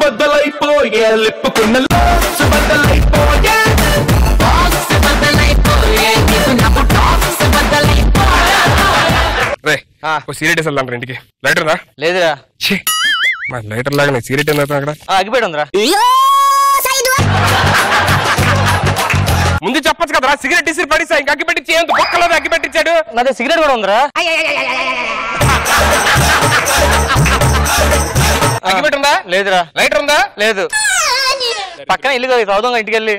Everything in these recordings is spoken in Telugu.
బద్దలైపోయే లిప్పుకున్న లోసు బద్దలైపోయే రే ఆ. ఓ సీరియట్ వెళ్దాం ఇంటికి లైటర్ రా లేదురా ఛీ, మా లైటర్ లాగా నేను సీరియట్ ఏందా అక్కడ ఆ, అగ్గిపెట్టి ఉందిరా ముందు చెప్పొచ్చు కదరా సిగరెట్ ఇసిరి పడిసా ఇంకా అగ్గి పెట్టి చేయంత పక్కలో అగ్గి పెట్టించాడు నాది సిగరెట్ కూడా ఉందిరా అగ్గి పెట్టి ఉందా లేదురా లైటర్ ఉందా లేదు పక్కన ఇల్లు కదా చదువుదాం ఇంటికి వెళ్ళి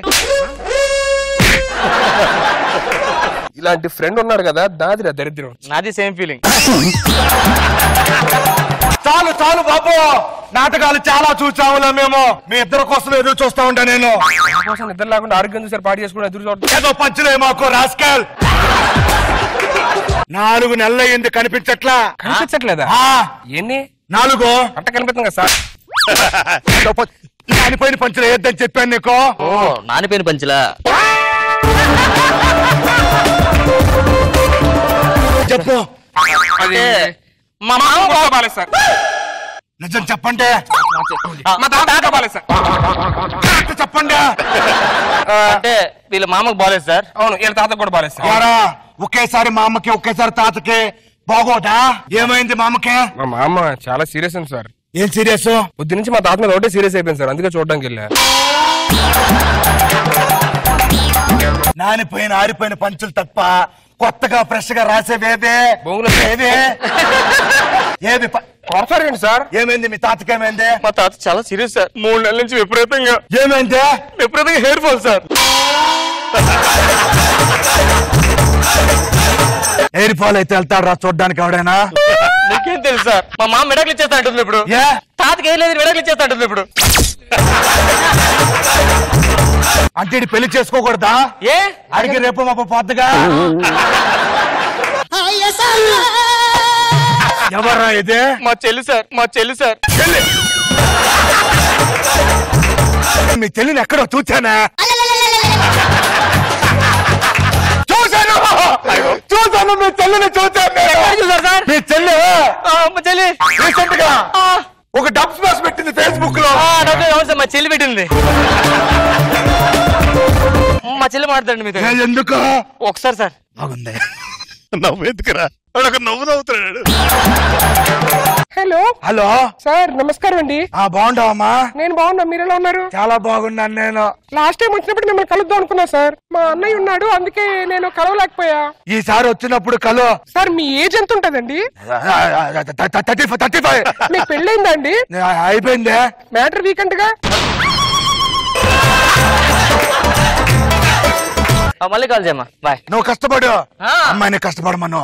ఇలాంటి ఫ్రెండ్ ఉన్నాడు కదా దాదిరా దరిద్రం నాది సేమ్ ఫీలింగ్ చాలు చాలు బాబు నాటకాలు చాలా చూసాములే మేము మీ ఇద్దరు కోసం ఎదురు చూస్తా ఉంటా నేను నా కోసం నిద్ర లేకుండా ఆరోగ్యం చూసారు పాటు చేసుకుని ఎదురు చూడటం ఏదో పంచులే మాకు రాస్కల్ నాలుగు నెలలు అయింది కనిపించట్లా కనిపించట్లేదా ఆ, ఎన్ని నాలుగు అట్ట కనిపిస్తుంది కదా సార్ ఏదో ప- దానిపైన పంచులు వేయద్దని చెప్పాను నీకు ఓ నానిపోయిన పంచులా చెప్పు అది మా మా మామ మామ బాలేదు సార్ నిజం చెప్పండి మా తాత బాలేదు సార్ కరెక్ట్ చెప్పండి అంటే వీళ్ళ మామకు బాలేదు సార్ అవును వీళ్ళ తాత కూడా బాలేదు సార్ యారా ఒకేసారి మా అమ్మకి ఒకేసారి తాతకి బాగోదా ఏమైంది మా అమ్మకి మా మామ చాలా సీరియస్ ఉంది సార్ ఏం సీరియస్ పొద్దు నుంచి మా తాత మీద ఒకటే సీరియస్ అయిపోయింది సార్ అందుకే చూడడానికి వెళ్ళా నానిపోయిన ఆరిపోయిన పంచులు తప్ప కొత్తగా ఫ్రెష్ గా రాసేవేదే బొంగులో ఏది ఏది ప- కొడతారండి సార్ ఏమైంది మీ తాతకి ఏమైంది మా తాత చాలా సీరియస్ సార్ మూడు నెలల నుంచి విపరీతంగా ఏమైంది విపరీతంగా hair fall sir air fall అయితే వెళ్తాడు రా చూడ్డానికి ఎవడైనా నీకేం తెలుసు సార్ మా మామ మెడకలు ఇచ్చేస్తా అంటుంది ఇప్పుడు ఏ తాతకి ఏం లేదు మెడకలు ఇచ్చేస్తా అంటుంది ఇప్పుడు అంటే ఈడు పెళ్లి చేసుకోకూడదా ఏ అడిగి రేపు మా పొద్దుగా ఎవర్రా ఇది మా చెల్లి సార్ మా చెల్లి సార్ మీ చెల్లిని ఎక్కడో చూచానా చూశాను చూశాను మీ చెల్లిని చూశాను చూసారు సార్ మీ చెల్లి ఆ, మా చెల్లి రీసెంట్ గా ఆ, ఒక డబ్ స్మాష్ పెట్టింది ఫేస్బుక్ లో ఆ, డాక్టర్ అవును సార్ మా చెల్లి పెట్టింది మా చెల్లి మాట్లాడండి మీతో ఏ, ఎందుకు ఒకసారి సార్ బాగుంది నవ్వు ఎందుకురా ఒక నవ్వు నవ్వుతున్నాడు హలో హలో సార్ నమస్కారం అండి ఆ బాగుండవమ్మా నేను బాగున్నా మీరు ఎలా ఉన్నారు చాలా బాగున్నాను నేను లాస్ట్ టైం వచ్చినప్పుడు మిమ్మల్ని కలుద్దాం అనుకున్నా సార్ మా అన్నయ్య ఉన్నాడు అందుకే నేను కలవలేకపోయా ఈసారి వచ్చినప్పుడు కలు సార్ మీ ఏజ్ ఎంత ఉంటదండి థర్టీ ఫైవ్ థర్టీ ఫైవ్ మీకు పెళ్ళైందా అండి అయిపోయింది మ్యాటర్ వీకెండ్ గా ఆ, మళ్ళీ కాల్ చేయమ్మా బాయ్ నువ్వు కష్టపడు ఆ. అమ్మాయిని కష్టపడమను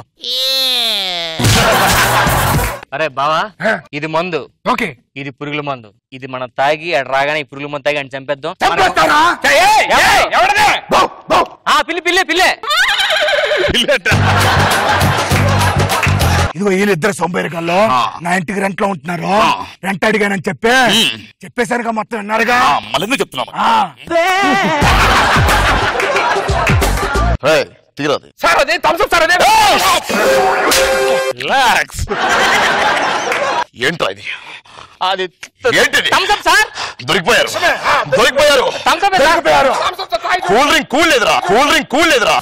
అరే బావా ఇది మందు ఓకే ఇది పురుగుల మందు ఇది మనం తాగి అటు రాగానే ఈ పురుగుల మందు తాగి అని చంపేద్దాం చంపేస్తారా ఎవడదే బౌ, బౌ. ఆ పిల్లి పిల్లే పిల్లే ఇదిగో వీళ్ళిద్దరు సొంబేరికల్లో నా ఇంటికి రెంట్ లో ఉంటున్నారు రెంట్ అడిగానని చెప్పే చెప్పేసరిగా మొత్తం విన్నారుగా మళ్ళీ చెప్తున్నాం ఆ. తీరదు సార్ అదే థమ్స్అప్ సార్ అదే రిలాక్స్ ఏంట్రా ఇది అది ఏంటిది? థమ్స్అప్ సార్ దొరికిపోయారు దొరికిపోయారు థమ్స్అప్ దొరికిపోయారు. కూల్ డ్రింక్ కూల్ లేదురా కూల్ డ్రింక్ కూల్ లేదురా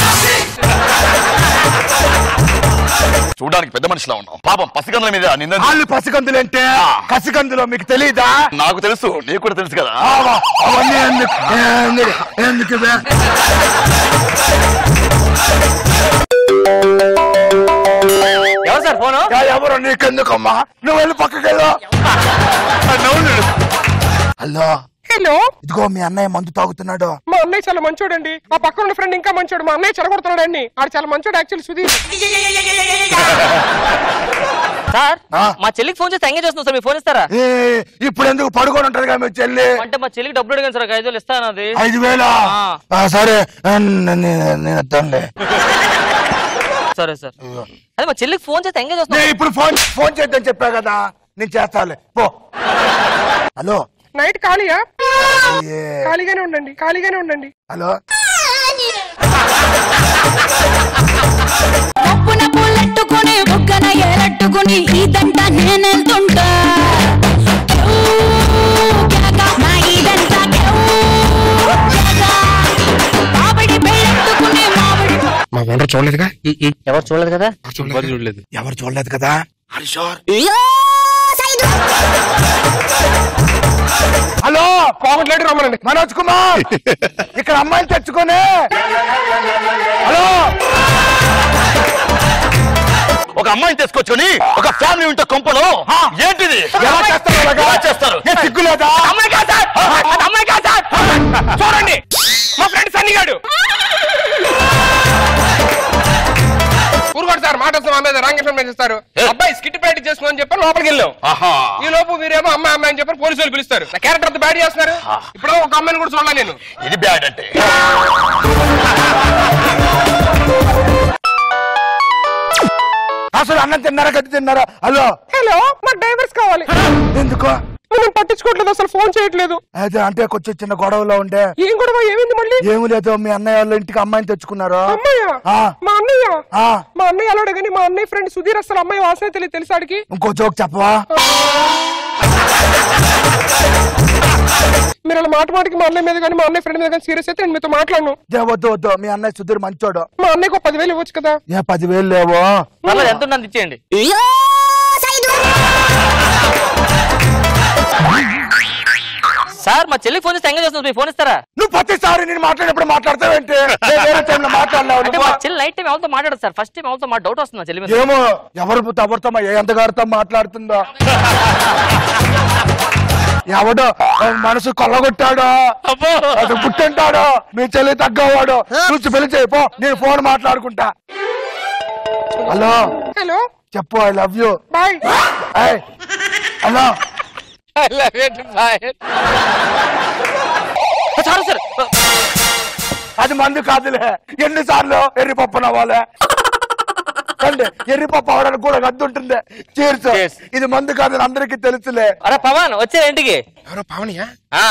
చూడడానికి పెద్ద మనిషిలా ఉన్నాం పాపం పసిగందుల మీద నింద వాళ్ళు పసికందులంటే కసికందులో మీకు తెలీదా నాకు తెలుసు నీకు కూడా తెలుసు కదా ఆవా, అవన్నీ ఎందుకు ఎందుకు ఎందుకు ఇవే? ఎవరు సార్ ఫోను యా, ఎవరు నీకెందుకమ్మా నువ్వు వెళ్ళి పక్కకి వెళ్ళు హలో హలో ఇదిగో మీ అన్నయ్య మందు తాగుతున్నాడు మా అన్నయ్య చాలా మంచోడండి ఆ పక్కన ఉన్న ఫ్రెండ్ ఇంకా మంచోడు మా అన్నయ్య చెడగొడుతున్నాడు అండి ఆడు చాలా మంచోడు యాక్చువల్లీ సుధీర్ సార్ ఆ? మా చెల్లికి ఫోన్ చేస్తే ఎంగేజ్ చేస్తున్నాం సార్ మీరు ఫోన్ ఇస్తారా ఏ, ఇప్పుడు ఎందుకు పడుకొని ఉంటది కదా మీ చెల్లి అంటే మా చెల్లికి డబ్బులు అడిగాను సార్ ఒక ఐదు వేలు ఇస్తాను అది ఐదు వేల ఆ. సరే ఆ, నే- నే- నేను ఇద్దాంలే సరే సార్ అదే మా చెల్లికి ఫోన్ చేస్తే ఎంగేజ్ నేను చేస్తున్నాం ఇప్పుడు ఫోన్ ఫోన్ చేద్దాం చెప్పా కదా నేను చేస్తాలే పో హలో నైట్ ఖాళీయా ఏ, ఖాళీగానే ఉండండి ఖాళీగానే ఉండండి హలో పప్పున పూలెట్టుకుని బుగ్గన ఏలట్టుకుని ఇదంతా నేనెళ్తుంటా ఊ, మా ఓనర్ చూడలేదుగా ఎవరు చూడలేదు కదా చూడలేదు ఎవరు చూడలేదు కదా హరిషోర్ హలో పోగొట్లేడు రమ్మనండి మనోజ్ కుమార్ ఇక్కడ అమ్మాయిని తెచ్చుకొని హలో ఒక అమ్మాయిని తీసుకొచ్చుని ఒక ఫ్యామిలీ ఉంటే కొంపలో ఏంటిది ఎలా చేస్తారు అలాగా? ఎలా చేస్తారు ఏ సిగ్గులేదా అమ్మాయి కాదు సార్ అది అమ్మాయి కాదు సార్ చూడండి మా ఫ్రెండ్ సన్నీ గాడు ఊరుకోండి సార్ మాట వస్తే మా మీద రాంగ్ ఇన్ఫర్మేషన్ ఇస్తారు అబ్బాయి స్కిట్ ప్యాటి చేసుకుని చెప్పి లోపలికి వెళ్ళాం ఆహా ఈ లోపు మీరేమో అమ్మాయి అమ్మాయి అని చెప్పి పోలీసులు పిలుస్తారు నా క్యారెక్టర్ అంతా బ్యాడ్ చేస్తున్నారు ఇప్పుడు ఒక అమ్మాయిని కూడా చూడాలి నేను ఇది బ్యాడ్ అంటే అసలు అన్నం తిన్నారా గట్టి తిన్నారా హలో హలో నాకు డైవర్స్ కావాలి ఎందుకో నేను పట్టించుకోవట్లేదు అసలు ఫోన్ చేయట్లేదు అదే అంటే కొంచెం చిన్న గొడవలో ఉండే ఏం గొడవ ఏమైంది మళ్ళీ ఏమి లేదు మీ అన్నయ్య వాళ్ళ ఇంటికి అమ్మాయిని తెచ్చుకున్నారు అమ్మయ్య ఆ. మా అన్నయ్య ఆ. మా అన్నయ్య అలాడు కానీ మా అన్నయ్య ఫ్రెండ్ సుధీర్ అసలు అమ్మాయి వాసన తెలియదు తెలుసాడికి ఇంకో జోక్ చెప్పవా మీరు అలా మాట మాటికి మా అన్నయ్య మీద కానీ మా అన్నయ్య ఫ్రెండ్ మీద కానీ సీరియస్ అయితే నేను మీతో మాట్లాడను ఏ వద్దు వద్దు మీ అన్నయ్య సుధీర్ మంచోడు మా అన్నయ్యకు ఒక పదివేలు ఇవ్వచ్చు కదా ఏ పదివేలు లేవో పర్లేదు ఎంత ఉన్నది ఇచ్చేయండి సార్ మా చెల్లికి ఫోన్ చేస్తే ఎంగేజ్ చేస్తుంది మీరు ఫోన్ ఇస్తారా నువ్వు ప్రతిసారి నేను మాట్లాడినప్పుడు మాట్లాడతావేంటి ఏ వేరే టైంలో మాట్లాడలేవు అంటే నువ్వు? మా చెల్లి నైట్ టైం ఎవరితో మాట్లాడదు సార్ ఫస్ట్ టైం ఎవరితో మా డౌట్ వస్తుంది మా చెల్లి మీద ఏమో ఎవరు ఎవరితో మా- ఏ ఎంతగారితో మాట్లాడుతుందో ఎవడో ఆ, మనసు కొల్లగొట్టాడో అబ్బో అది పుట్టింటాడో మీ చెల్లి తగ్గవాడు చూసి పెళ్లి చేయిపో నేను ఫోన్ మాట్లాడుకుంటా హలో హలో చెప్పు I love you bye hello sir sir అది మందు కాదులే ఎన్నిసార్లు ఎర్రి పప్పు నవ్వాలే కండి ఎర్రి పప్పు అవడానికి కూడా గద్దు ఉంటుంది చీర్స్ Cheers. ఇది మందు కాదని అందరికీ తెలుసులే అరే పవన్ వచ్చే ఇంటికి ఎవరో పావనియా ఆ,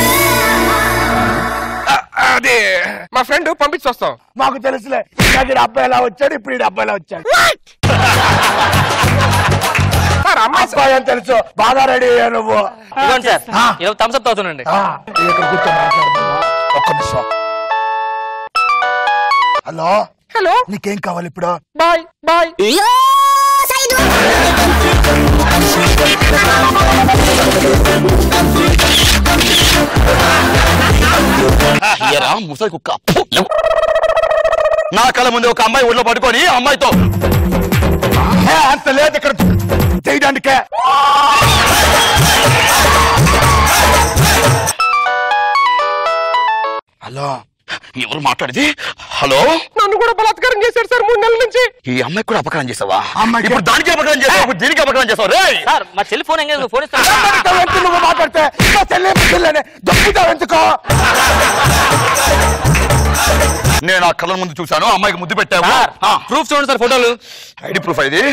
అదే మా ఫ్రెండ్ పంపించి వస్తాం మాకు తెలుసులే ఇందాక ఈడ అబ్బాయి ఎలా వచ్చాడు ఇప్పుడు ఈ అబ్బాయి ఎలా వచ్చాడు సార్ అమ్మాయి అబ్బాయి అని తెలుసు బాగా రెడీ అయ్యా నువ్వు ఇదిగోండి సార్ ఆ. ఇరవై థమ్స్ అప్ అవుతుందండి ఆ, ఇక్కడ కూర్చో మాట్లాడుతున్నావా? ఒక్క నిమిషం హలో హలో నీకేం కావాలి ఇప్పుడు బాయ్ బాయ్ ఎరా ముసలి కుక్క ఫు, లేవు. నా కళ్ళ ముందు ఒక అమ్మాయి ఒళ్ళో పట్టుకొని ఆ అమ్మాయితో ఏ, అంత లేదు ఇక్కడ చేయడానికే హలో ఎవరు మాట్లాడేది హలో నన్ను కూడా బలాత్కారం చేశారు సార్ మూడు నెలల నుంచి ఈ అమ్మాయి కూడా అపకారం చేసావా అమ్మాయికి- ఇప్పుడు దానికి అపకారం చేసావు ఇప్పుడు దీనికి అపకారం చేసావు రే సార్ మా చెల్లి ఫోన్ ఎంగేజ్ ఫోన్ ఇస్తాను ఎంత నువ్వు మాట్లాడితే నా చెల్లె చెల్లెనే దొప్పుతావు ఎందుకో నేను ఆ కళ్ళ ముందు చూశాను ఆ అమ్మాయికి ముద్దు పెట్టావు సార్ ప్రూఫ్ చూడండి సార్ ఫోటోలు ఐడి ప్రూఫ్ ఇది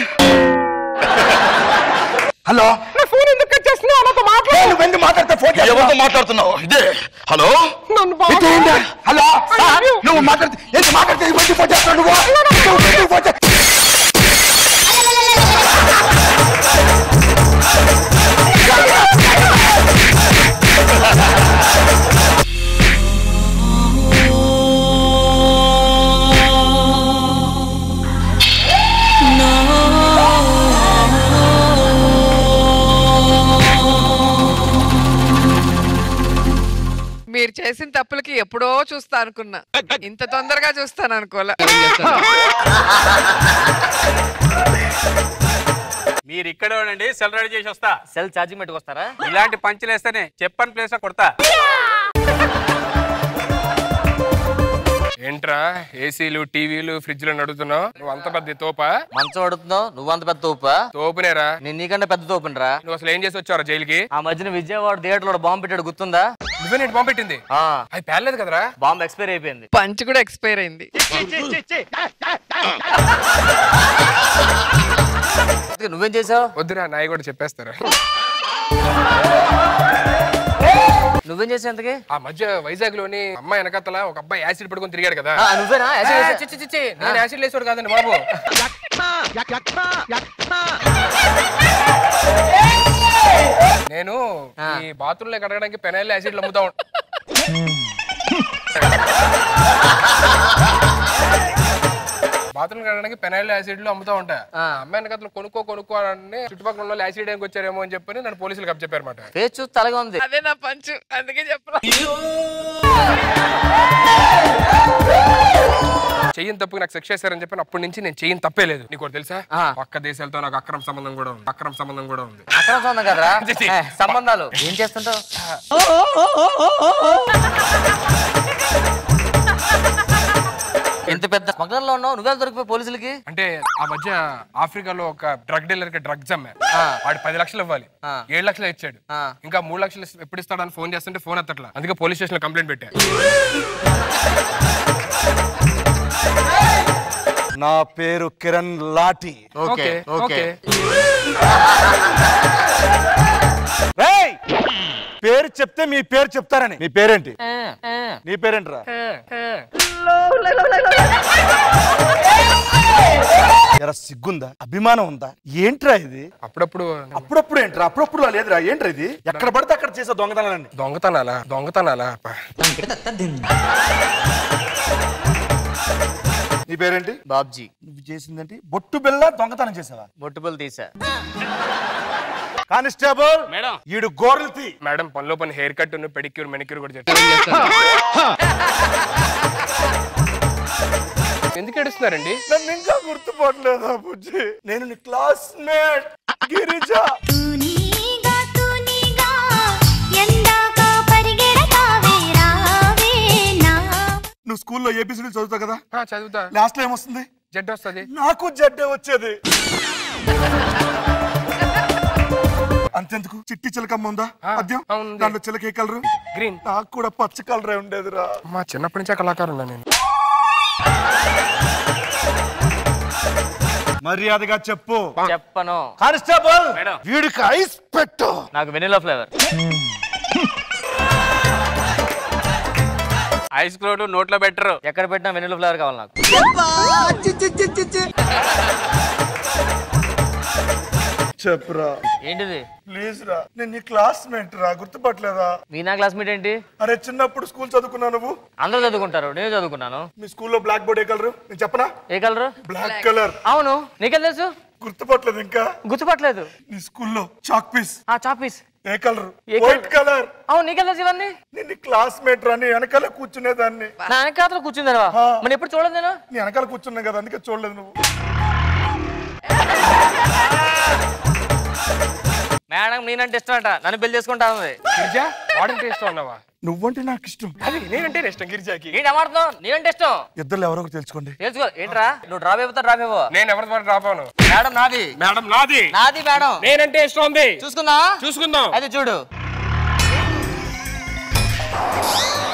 హలో నా ఫోన్ ఎందుకు కట్ చేస్తున్నావు నాతో ఏ, మాట్లాడు నువ్వు ఎందుకు మాట్లాడితే ఫోన్ ఎవరితో మాట్లాడుతున్నావు ఇదే హలో నన్ను బాగా ఇదేంటి? Hello I love you. నువ్వు మాట్లాడితే ఎందుకు మాట్లాడితే ఇవన్నీ ఫోన్ చేస్తావు నువ్వు నువ్వు ఎందుకు ఫోన్ చేస్తావు? మీరు చేసిన తప్పులకి ఎప్పుడో చూస్తా అనుకున్నా ఇంత తొందరగా చూస్తాను అనుకోలే మీరు ఇక్కడే ఉండండి సెల్ రెడీ చేసి వస్తా సెల్ ఛార్జింగ్ పెట్టుకొస్తారా ఇలాంటి పంచులు వేస్తేనే చెప్పని ప్లేస్ లో కొడతా ఏంట్రా ఏసీలు టీవీలు ఫ్రిడ్జ్లు నడుతున్నావు నువ్వు అంత పెద్ద తోపా మంచం అడుగుతున్నావు నువ్వు అంత పెద్ద తోపా తోపునేరా నేను నీకంటే పెద్ద తోపునరా నువ్వు అసలు ఏం చేసి వచ్చారా జైలుకి ఆ మధ్యన విజయవాడ థియేటర్ లో బాంబు పెట్టాడు గుర్తుందా నువ్వే నేను బాంబు పెట్టింది ఆ అది పేర్లేదు కదరా బాంబు ఎక్స్పైర్ అయిపోయింది పంచ్ కూడా ఎక్స్పైర్ అయింది నువ్వేం చేసావు వద్దురా నాయ కూడా చెప్పేస్తారు నువ్వేం చేసావు ఇంతకి ఆ మధ్య వైజాగ్ లోని అమ్మాయి వెనకతల ఒక అబ్బాయి యాసిడ్ పడుకొని తిరిగాడు కదా ఆ, నువ్వేనా ఆ, యాసిడ్ వేసా- చి, చి, చి, చి, నేను యాసిడ్ లేసాడు కాదండి బాబు నేను ఆ. ఈ బాత్రూమ్ లో కడగడానికి పెనాయిల్ యాసిడ్ అమ్ముతా ఉంటా బాత్రూమ్ కడడానికి పెనాయిల్ యాసిడ్ లు అమ్ముతా ఉంటాయి ఆ. అమ్మాయిని అతను కొనుక్కో కొనుక్కో అని చుట్టుపక్కల ఉన్న వాళ్ళు యాసిడ్ ఏం వచ్చారేమో అని చెప్పని నన్ను పోలీసులకు అప్పచెప్పారన్నమాట ఫేస్ చూసి తలగా ఉంది అదే నా పంచు అందుకే చెప్పరా చెయ్యిని తప్పుకు నాకు శిక్ష చేశారని చెప్పి అప్పటి నుంచి నేను చెయ్యిని తప్పేలేదు నీకు ఒకటి తెలుసా ఆ. పక్క దేశాలతో నాకు అక్రమ సంబంధం కూడా ఉంది అక్రమ సంబంధం కూడా ఉంది అక్కడ సంబంధం కదరా ఛీ. ఏ, సంబంధాలు ఏం చేస్తుంటావు ఎంత పెద్ద స్మగ్లర్ లో ఉన్నావు నువ్వే దొరికిపోయి పోలీసులకి అంటే ఆ మధ్య ఆఫ్రికాలో ఒక డ్రగ్ డీలర్ కి డ్రగ్స్ అమ్మారు ఆ. వాడు పది లక్షలు ఇవ్వాలి ఆ. ఏడు లక్షలు ఇచ్చాడు ఆ. ఇంకా మూడు లక్షలు ఇస్- ఎప్పుడు ఇస్తాడని ఫోన్ చేస్తుంటే ఫోన్ ఎత్తట్లా అందుకే పోలీస్ స్టేషన్ లో కంప్లైంట్ పెట్టా నా పేరు కిరణ్ లాటి ఓకే ఓకే రేయ్! పేరు చెప్తే మీ పేరు చెప్తారని నీ పేరేంటి నీ పేరేంట్రా ఎరా సిగ్గుందా అభిమానం ఉందా ఏంట్రా ఇది అప్పుడప్పుడు అప్పుడప్పుడు ఏంట్రా అప్పుడప్పుడు లేదురా ఏంట్రా ఇది ఎక్కడ పడితే అక్కడ చేసే దొంగతనాలండి దొంగతనాలా దొంగతనాలా అబ్బా. నీ పేరేంటి బాబ్జీ నువ్వు చేసిందేంటి బొట్టు బిల్ల దొంగతనం చేసావా బొట్టుబుల్ తీసా కానిస్టేబుల్ మేడం ఈడు గోర్లు తీ మేడం పనిలో పని హెయిర్ కట్ పెడిక్యూర్ మెనిక్యూర్ కూడా చేస్తాను ఎందుకు ఏడుస్తున్నారండి నన్ను ఇంకా గుర్తుపట్టలేదా బుజ్జి నేను నీ క్లాస్మేట్ గిరిజ తూనీగా తూనీగా ఎందాక పరిగెడతావే రావే నా నువ్వు స్కూల్లో ఏబిసిడి చదువుతావు కదా ఆ, చదువుతా లాస్ట్ లో ఏమొస్తుంది జడ్ వస్తుంది నాకు జడ్డే వచ్చేది అంతెందుకు చిట్టి చిలకమ్మ ఉందా ఆ, మద్యం ఉంది. దాంట్లో చిలక ఏ కలరు గ్రీన్ నాకు కూడా పచ్చ కలరే ఉండేదిరా మా చిన్నప్పటి నుంచే కళాకారున్నా నేను మర్యాదగా చెప్పు చెప్పను కానిస్టేబుల్ మేడం. వీడికి ఐస్ పెట్టు నాకు వెనిలా ఫ్లేవర్ ఐస్ క్రోడ్ నోట్లో బెటర్ ఎక్కడ పెట్టినా వెనిలా ఫ్లేవర్ కావాలి నాకు చెప్పురా ఏంటిది ప్లీజ్ రా నేను నీ క్లాస్మేట్ రా గుర్తుపట్టలేదా మీ నా క్లాస్మేట్ ఏంటి అరే చిన్నప్పుడు స్కూల్ చదువుకున్నా నువ్వు అందరూ చదువుకుంటారు నేను చదువుకున్నాను మీ స్కూల్లో బ్లాక్ బోర్డ్ ఏ కలరు నేను చెప్పనా ఏ కలరు బ్లాక్ కలర్ అవును నీకేం తెలుసు గుర్తుపట్టలేదు ఇంకా గుర్తుపట్టలేదు నీ స్కూల్లో చాక్ పీస్ ఆ చాపీస్ ఏ కలర్ ఏ వైట్ colour? కలర్ అవును నీకేం తెలుసు ఇవన్నీ నేను నీ క్లాస్మేట్ రా నీ వెనకాల కూర్చునేదాన్ని నా వెనకాతలో కూర్చుందా ఆ. మరి ఎప్పుడు చూడలేదు నేను నీ వెనకాల కూర్చున్నా కదా అందుకే చూడలేదు నువ్వు మేడం నేనంటే ఇష్టం అంట నన్ను పెళ్లి చేసుకుంటా ఉంది గిరిజా వాడంటే ఇష్టం ఉన్నావా నువ్వంటే నాకు ఇష్టం అది నేనంటే ఇష్టం గిరిజాకి ఏంటి అమాడుతున్నావు నేనంటే ఇష్టం ఇద్దరు ఎవరో ఒకరు తెలుసుకోండి తెలుసుకో ఏంట్రా నువ్వు డ్రాప్ అయిపోతా డ్రాప్ అయిపో నేను ఎవరి ద్వారా రాపాను మేడం నాది మేడం నాది నాది మేడం నేనంటే ఇష్టం ఉంది చూసుకుందా చూసుకుందాం అయితే చూడు